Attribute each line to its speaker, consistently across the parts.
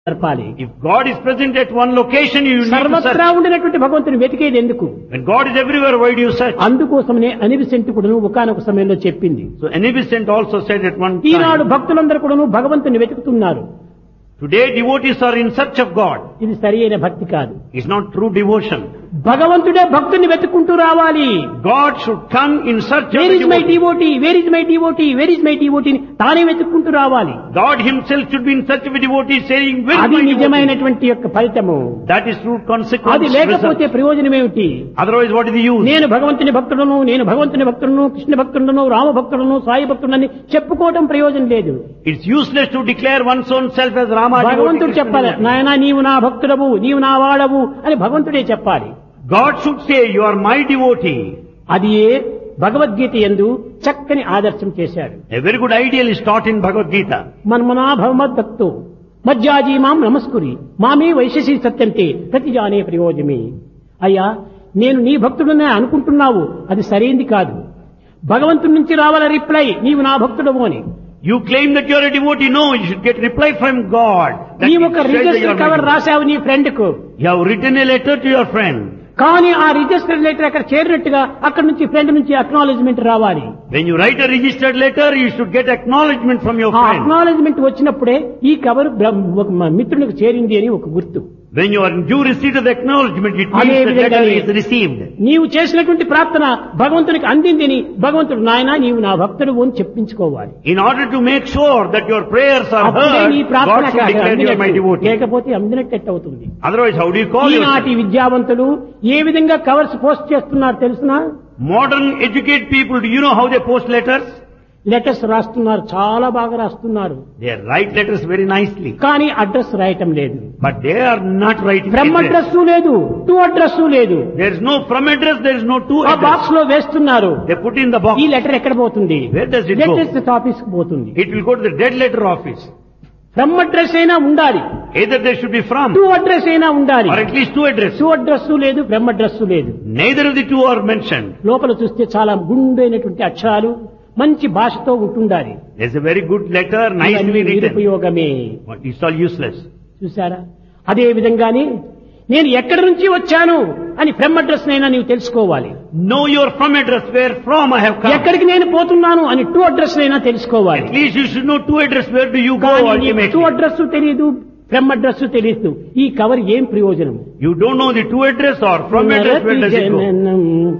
Speaker 1: జరపాలి
Speaker 2: If God is present at one location, you need to
Speaker 1: సర్వత్రా
Speaker 2: search.
Speaker 1: ఉండినటువంటి భగవంతుని వెతికేది ఎందుకు
Speaker 2: When God is everywhere, why do you search?
Speaker 1: అందుకోసమనే అనివిసెంట్ కూడాను ఒకనొక సమయంలో చెప్పింది
Speaker 2: So Anibisent also said at one
Speaker 1: Eenadu
Speaker 2: time,
Speaker 1: భక్తులందరూ కూడాను భగవంతుని వెతుకుతున్నారు
Speaker 2: today devotees are in search of God.
Speaker 1: ఇది సరి అయిన భక్తి కాదు
Speaker 2: It's not true devotion.
Speaker 1: భగవంతుడే భక్తుని వెతుక్కుంటూ రావాలి
Speaker 2: God should come in search of
Speaker 1: where
Speaker 2: the
Speaker 1: is my
Speaker 2: devotee.
Speaker 1: Devotee where is my devotee where is my devotee తానే వెతుక్కుంటూ రావాలి
Speaker 2: God himself should be in search of a devotee saying, where is
Speaker 1: అది
Speaker 2: my devotee?
Speaker 1: నిజమైనటువంటి యొక్క ఫలితము
Speaker 2: That is true
Speaker 1: అది
Speaker 2: consequence.
Speaker 1: లేకపోతే
Speaker 2: result.
Speaker 1: ప్రయోజనం ఏమిటి
Speaker 2: Otherwise, what is the use?
Speaker 1: నేను భగవంతుని భక్తుడను నేను భగవంతుని భక్తుడను కృష్ణ భక్తుడను రామ భక్తుడను సాయి భక్తుడని చెప్పుకోవటం ప్రయోజనం లేదు
Speaker 2: It's useless to declare one's own self as Rama
Speaker 1: భగవంతుడు
Speaker 2: devotee.
Speaker 1: చెప్పాలి
Speaker 2: Krishna devotee.
Speaker 1: నాయన నీవు నా భక్తుడవు నీవు నా వాడవు అని భగవంతుడే చెప్పాలి
Speaker 2: God should say, you are my devotee.
Speaker 1: అది ఏ భగవద్గీత ఎందు చక్కని ఆదర్శం చేశాడు
Speaker 2: A very good ideal is taught in Bhagavad Gita.
Speaker 1: మన్మనా భగవద్భక్తో మజ్జాజీ మాం నమస్కురి మామే వైశసి సత్యంతే ప్రతిజానే ప్రయోజమే అయ్యా నేను నీ భక్తుడనే అనుకుంటున్నావు అది సరైంది కాదు భగవంతుడి నుంచి రావాల రిప్లై నీవు నా భక్తుడవు అని
Speaker 2: You claim that you are a devotee. No, you should get reply from God. That
Speaker 1: నీ
Speaker 2: it
Speaker 1: ఒక
Speaker 2: says that you
Speaker 1: register
Speaker 2: are my
Speaker 1: cover
Speaker 2: devotee.
Speaker 1: రాశావు నీ ఫ్రెండ్ కు
Speaker 2: You have written a letter to your friend.
Speaker 1: కానీ ఆ register letter అక్కడ చేరినట్టుగా అక్కడ నుంచి ఫ్రెండ్ నుంచి అక్నాలజ్మెంట్ రావాలి
Speaker 2: When you write a registered letter, you should get acknowledgement from your
Speaker 1: uh
Speaker 2: friend.
Speaker 1: Acknowledgement వచ్చినప్పుడే ఈ కవర్ బ్రహ్మ- ఒక మ- మిత్రునికి చేరింది అని ఒక గుర్తు
Speaker 2: When you are in due receipt of the acknowledgement, it
Speaker 1: అదే
Speaker 2: means the letter
Speaker 1: విధంగానే
Speaker 2: is received.
Speaker 1: నీవు చేసినటువంటి ప్రార్థన భగవంతునికి అందిందని భగవంతుడు నాయన నీవు నా భక్తుడు అని చెప్పించుకోవాలి
Speaker 2: In order to make sure that your prayers are
Speaker 1: అప్పుడే నీ
Speaker 2: heard,
Speaker 1: ప్రార్థన
Speaker 2: God should declare you are my
Speaker 1: అందినట్టు.
Speaker 2: devotee.
Speaker 1: లేకపోతే అందినట్టు అవుతుంది
Speaker 2: Otherwise, how do you call
Speaker 1: ఈనాటి
Speaker 2: yourself?
Speaker 1: విద్యావంతులు ఏ విధంగా కవర్స్ పోస్ట్ చేస్తున్నారు తెలుసునా
Speaker 2: Modern educated people, do you know how they post letters?
Speaker 1: Letters రాస్తున్నారు చాలా బాగా రాస్తున్నారు
Speaker 2: They write letters very nicely.
Speaker 1: కానీ అడ్రస్ రాయటం లేదు
Speaker 2: But they are not writing
Speaker 1: from
Speaker 2: address.
Speaker 1: Address లేదు టు అడ్రస్ లేదు
Speaker 2: There is no from address, there is no to
Speaker 1: uh
Speaker 2: address.
Speaker 1: Box లో వేస్తున్నారు
Speaker 2: They put in the box.
Speaker 1: ఈ letter ఎక్కడ పోతుంది
Speaker 2: Where does it go?
Speaker 1: Letters office కు పోతుంది
Speaker 2: It will go to the dead letter office.
Speaker 1: From address అయినా ఉండాలి
Speaker 2: Either there should be from
Speaker 1: to address అయినా ఉండాలి
Speaker 2: or at least two address.
Speaker 1: To address లేదు from address లేదు
Speaker 2: Neither of the two are mentioned.
Speaker 1: లోపల చూస్తే చాలా గుండైనటువంటి అక్షరాలు మంచి భాషతో ఉంటుండాలి
Speaker 2: There's a very good letter, nicely
Speaker 1: ఇవన్నీ
Speaker 2: written.
Speaker 1: నిరుపయోగమే
Speaker 2: But it's all useless.
Speaker 1: చూసారా అదే విధంగానే నేను ఎక్కడి నుంచి వచ్చాను అని ఫ్రమ్ అడ్రస్ నైనా నీవు తెలుసుకోవాలి
Speaker 2: Know your from address, where from I have come.
Speaker 1: ఎక్కడికి నేను పోతున్నాను అని టూ అడ్రస్ నైనా తెలుసుకోవాలి
Speaker 2: At least you should know two address, where do you go
Speaker 1: కానీ టూ
Speaker 2: ultimately.
Speaker 1: అడ్రస్ తెలియదు ఫ్రమ్ అడ్రస్ తెలియదు ఈ కవర్ ఏం ప్రయోజనం
Speaker 2: You don't know the two address or from address, where does it go?
Speaker 1: జననం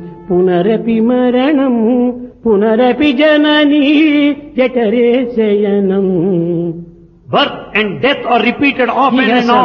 Speaker 1: పునరపి మరణం పునరపి జనని జఠరే శయనం
Speaker 2: Birth and death are repeated often
Speaker 1: Yes,
Speaker 2: and
Speaker 1: sir.